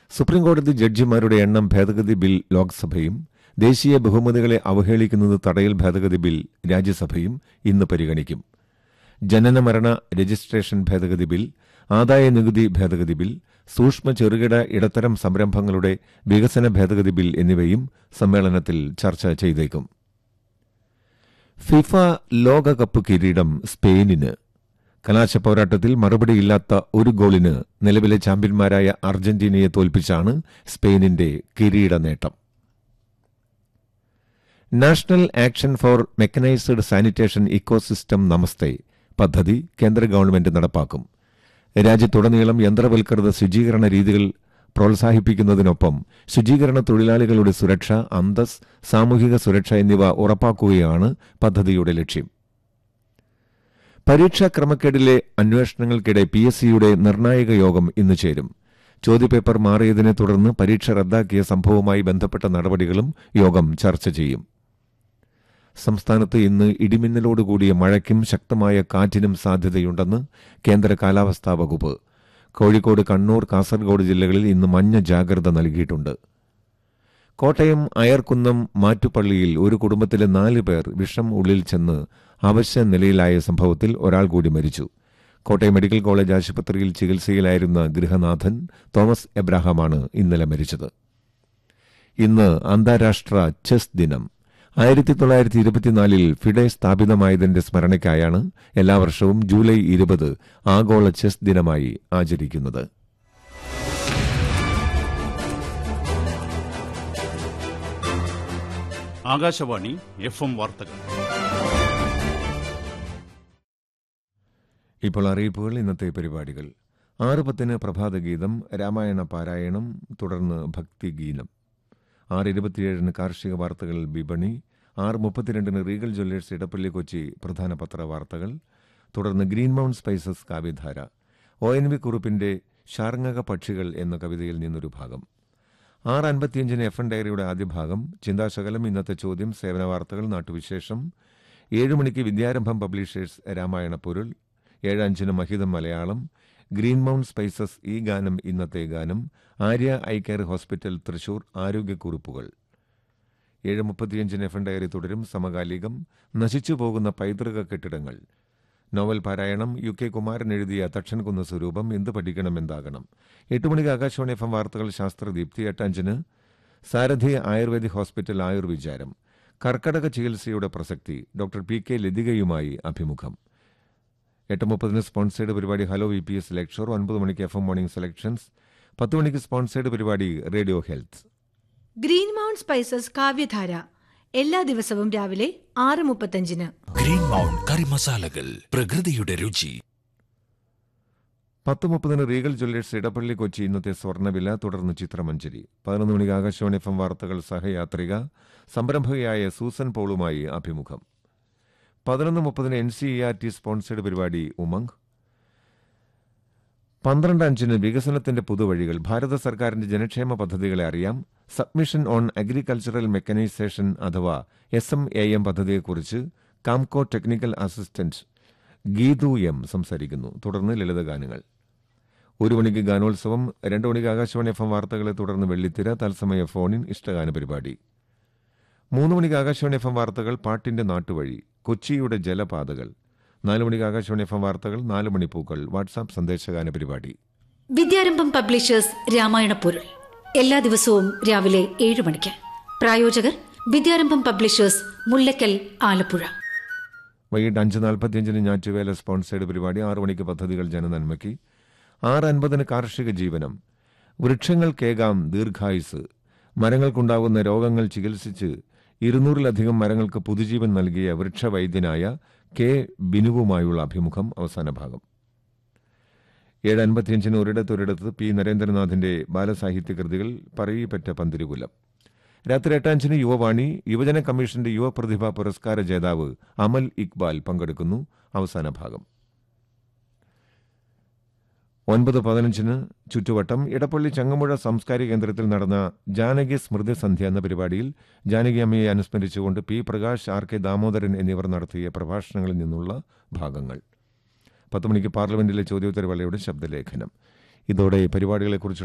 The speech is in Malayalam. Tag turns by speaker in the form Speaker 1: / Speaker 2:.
Speaker 1: സുപ്രീംകോടതി ജഡ്ജിമാരുടെ എണ്ണം ഭേദഗതി ബിൽ ലോക്സഭയും ദേശീയ ബഹുമതികളെ അവഹേളിക്കുന്നത് തടയൽ ഭേദഗതി ബിൽ രാജ്യസഭയും ഇന്ന് പരിഗണിക്കും ജനന മരണ രജിസ്ട്രേഷൻ ഭേദഗതി ബിൽ ആദായ നികുതി ഭേദഗതി ബിൽ സൂക്ഷ്മ ചെറുകിട ഇടത്തരം സംരംഭങ്ങളുടെ വികസന ഭേദഗതി ബിൽ എന്നിവയും സമ്മേളനത്തിൽ ചർച്ച ചെയ്തേക്കും ഫിഫ ലോകകപ്പ് കിരീടം സ്പെയിനിന് കലാശ പോരാട്ടത്തിൽ മറുപടിയില്ലാത്ത ഒരു ഗോളിന് നിലവിലെ ചാമ്പ്യന്മാരായ അർജന്റീനയെ തോൽപ്പിച്ചാണ് സ്പെയിനിന്റെ കിരീട നേട്ടം national action for mechanised sanitation ecosystem Namaste പദ്ധതി കേന്ദ്ര ഗവൺമെന്റ് നടപ്പാക്കും രാജ്യത്തുടനീളം യന്ത്രവൽകൃത ശുചീകരണ രീതികൾ പ്രോത്സാഹിപ്പിക്കുന്നതിനൊപ്പം ശുചീകരണ തൊഴിലാളികളുടെ സുരക്ഷ അന്തസ് സാമൂഹിക സുരക്ഷ എന്നിവ ഉറപ്പാക്കുകയാണ് പദ്ധതിയുടെ ലക്ഷ്യം പരീക്ഷാ ക്രമക്കേടിലെ അന്വേഷണങ്ങൾക്കിടെ പി എസ് സിയുടെ നിർണായക യോഗം ഇന്ന് ചേരും ചോദ്യപേപ്പർ മാറിയതിനെ തുടർന്ന് പരീക്ഷ റദ്ദാക്കിയ സംഭവവുമായി ബന്ധപ്പെട്ട നടപടികളും യോഗം ചർച്ച ചെയ്യും സംസ്ഥാനത്ത് ഇന്ന് ഇടിമിന്നലോടുകൂടിയ മഴയ്ക്കും ശക്തമായ കാറ്റിനും സാധ്യതയുണ്ടെന്ന് കേന്ദ്ര കാലാവസ്ഥാ വകുപ്പ് കോഴിക്കോട് കണ്ണൂർ കാസർഗോഡ് ജില്ലകളിൽ ഇന്ന് മഞ്ഞ ജാഗ്രത നൽകിയിട്ടുണ്ട് കോട്ടയം അയർക്കുന്നം മാറ്റുപള്ളിയിൽ ഒരു കുടുംബത്തിലെ നാല് പേർ വിഷം ഉള്ളിൽ ചെന്ന് അവശ്യ നിലയിലായ സംഭവത്തിൽ ഒരാൾ കൂടി മരിച്ചു കോട്ടയം മെഡിക്കൽ കോളേജ് ആശുപത്രിയിൽ ചികിത്സയിലായിരുന്ന ഗൃഹനാഥൻ തോമസ് എബ്രാഹാമാണ് ഇന്നലെ മരിച്ചത് ഇന്ന് അന്താരാഷ്ട്ര ചെസ് ദിനം ആയിരത്തി തൊള്ളായിരത്തി ഇരുപത്തിനാലിൽ ഫിഡെ സ്ഥാപിതമായതിന്റെ സ്മരണയ്ക്കായാണ് എല്ലാ വർഷവും ജൂലൈ ഇരുപത് ആഗോള ചെസ് ദിനമായി ആചരിക്കുന്നത്
Speaker 2: ആകാശവാണി എഫ് എം വാർത്തകൾ
Speaker 1: ഇപ്പോൾ അറിയിപ്പുകൾ ഇന്നത്തെ പരിപാടികൾ ആറ് പത്തിന് പ്രഭാതഗീതം രാമായണ പാരായണം തുടർന്ന് ഭക്തിഗീനം ആറ് ഇരുപത്തിയേഴിന് കാർഷിക വാർത്തകൾ വിപണി ആറ് മുപ്പത്തിരണ്ടിന് റീഗൽ ജ്വല്ലേഴ്സ് ഇടപ്പള്ളി കൊച്ചി പ്രധാന പത്രവാർത്തകൾ തുടർന്ന് green mount spices Kavyadhara O N V കുറുപ്പിന്റെ ശാർങ്ങക പക്ഷികൾ എന്ന കവിതയിൽ നിന്നൊരു ഭാഗം ആറ് അൻപത്തിയഞ്ചിന് എഫ് എൻ ഡയറിയുടെ ആദ്യ ഭാഗം ചിന്താശകലം ഇന്നത്തെ ചോദ്യം സേവന വാർത്തകൾ നാട്ടുവിശേഷം ഏഴ് മണിക്ക് വിദ്യാരംഭം പബ്ലിഷേഴ്സ് രാമായണ പൊരുൾ ഏഴ് അഞ്ചിന് മഹിതം മലയാളം ഗ്രീൻ മൗണ്ട് സ്പൈസസ് ഈ ഗാനം ഇന്നത്തെ ഗാനം Arya I care hospital Thrissur ആരോഗ്യക്കുറിപ്പുകൾ ഏഴ് മുപ്പത്തിയഞ്ചിന് എഫ് എൻ ഡയറി തുടരും സമകാലികം നശിച്ചു പോകുന്ന പൈതൃക കെട്ടിടങ്ങൾ നോവൽ പാരായണം യു കെ കുമാരൻ എഴുതിയ തക്ഷൻകുന്ന സ്വരൂപം എന്ത് പഠിക്കണം എന്താകണം എട്ട് മണിക്ക് ആകാശവാണി എഫ് എം വാർത്തകൾ ശാസ്ത്രദീപ്തി എട്ടഞ്ചിന് സാരഥി ആയുർവേദിക് ഹോസ്പിറ്റൽ ആയുർവിചാരം കർക്കടക ചികിത്സയുടെ പ്രസക്തി ഡോക്ടർ പി കെ ലതികയുമായി അഭിമുഖം എട്ട് മുപ്പതിന് സ്പോൺസേഡ് പരിപാടി hello V P S lecture ഒൻപത് മണിക്ക് എഫ് എം മോർണിംഗ് സെലക്ഷൻസ് പത്ത് മണിക്ക് സ്പോൺസേഡ് പരിപാടി radio health
Speaker 3: green mount spices Kavyadhara എല്ലാ ദിവസവും രാവിലെ ആറ് മുപ്പത്തഞ്ചിന്
Speaker 4: ഗ്രീൻ മൗണ്ട് കറി മസാലകൾ പ്രകൃതിയുടെ രുചി
Speaker 1: പത്ത് മുപ്പതിന് റീഗൽ ജ്വല്ലേഴ്സ് ഇടപ്പള്ളി കൊച്ചി ഇന്നത്തെ സ്വർണ്ണവില തുടർന്ന് ചിത്രമഞ്ചരി പതിനൊന്ന് മണിക്ക് ആകാശവാണി എഫ് എം വാർത്തകൾ സഹയാത്രിക സംരംഭകയായ സൂസൻ പോളുമായി അഭിമുഖം പതിനൊന്ന് മുപ്പതിന് N C E R T sponsored പരിപാടി ഉമംഗ് പന്ത്രണ്ട് അഞ്ചിന് വികസനത്തിന്റെ പുതുവഴികൾ ഭാരത സർക്കാരിന്റെ ജനക്ഷേമ പദ്ധതികളെ അറിയാം സബ്മിഷൻ ഓൺ അഗ്രികൾച്ചറൽ മെക്കനൈസേഷൻ അഥവാ എസ് എം എ എം പദ്ധതിയെക്കുറിച്ച് കാംകോ ടെക്നിക്കൽ അസിസ്റ്റന്റ് ഗീതു എം സംസാരിക്കുന്നു തുടർന്ന് ലളിതഗാനങ്ങൾ ഒരു മണിക്ക് ഗാനോത്സവം രണ്ട് മണിക്ക് ആകാശവാണി എഫ് എം വാർത്തകളെ തുടർന്ന് വെള്ളിത്തിര തത്സമയ ഫോണിൻ ഇഷ്ടഗാന പരിപാടി മൂന്ന് മണിക്ക് ആകാശവാണി എഫ് എം വാർത്തകൾ പാട്ടിന്റെ നാട്ടുവഴി കൊച്ചിയുടെ ജലപാതകൾ നാല് മണിക്ക് ആകാശവാണി എഫ് എം വാർത്തകൾ നാല് മണിപ്പൂക്കൾ വാട്സാപ്പ് സന്ദേശഗാന പരിപാടി
Speaker 5: വിദ്യാരംഭം പബ്ലിഷേഴ്സ് രാമായണ പൊരുൾ എല്ലാ ദിവസവും രാവിലെ ഏഴ് മണിക്ക് പ്രായോജകർ വിദ്യാരംഭം പബ്ലിഷേഴ്സ് മുല്ലക്കൽ ആലപ്പുഴ
Speaker 1: വൈകിട്ട് അഞ്ച് നാൽപ്പത്തിയഞ്ചിന് ഞാറ്റുവേല സ്പോൺസേഡ് പരിപാടി ആറു മണിക്ക് പദ്ധതികൾ ജനനന്മയ്ക്ക് ആറ് അൻപതിന് കാർഷിക ജീവനം വൃക്ഷങ്ങൾക്കേകാം ദീർഘായുസ് മരങ്ങൾക്കുണ്ടാകുന്ന രോഗങ്ങൾ ചികിത്സിച്ച് ഇരുന്നൂറിലധികം മരങ്ങൾക്ക് പുതുജീവൻ നൽകിയ വൃക്ഷവൈദ്യനായ കെ ബിനുവുമായുള്ള അഭിമുഖം അവസാന ഭാഗം ഏഴ് അൻപത്തിയഞ്ചിന് ഒരിടത്തൊരിടത്ത് പി നരേന്ദ്രനാഥിന്റെ ബാലസാഹിത്യ കൃതികൾ പറയിപ്പറ്റ പന്തിരുകുലം രാത്രി എട്ടഞ്ചിന് യുവവാണി യുവജന കമ്മീഷന്റെ യുവപ്രതിഭാ പുരസ്കാര ജേതാവ് അമൽ ഇക്ബാൽ പങ്കെടുക്കുന്നു അവസാന ഭാഗം ഒൻപത് പതിനഞ്ചിന് ചുറ്റുവട്ടം ഇടപ്പള്ളി ചങ്ങമ്പുഴ സാംസ്കാരിക കേന്ദ്രത്തിൽ നടന്ന ജാനകി സ്മൃതി സന്ധ്യ എന്ന പരിപാടിയിൽ ജാനകി അമ്മയെ അനുസ്മരിച്ചുകൊണ്ട് പി പ്രകാശ് ആർ കെ ദാമോദരൻ എന്നിവർ നടത്തിയ പ്രഭാഷണങ്ങളിൽ നിന്നുള്ള ഭാഗങ്ങൾ പത്ത് മണിക്ക് പാർലമെന്റിലെ ചോദ്യോത്തരവേളയുടെ ശബ്ദലേഖനം ഇതോടെ പരിപാടികളെക്കുറിച്ചുള്ള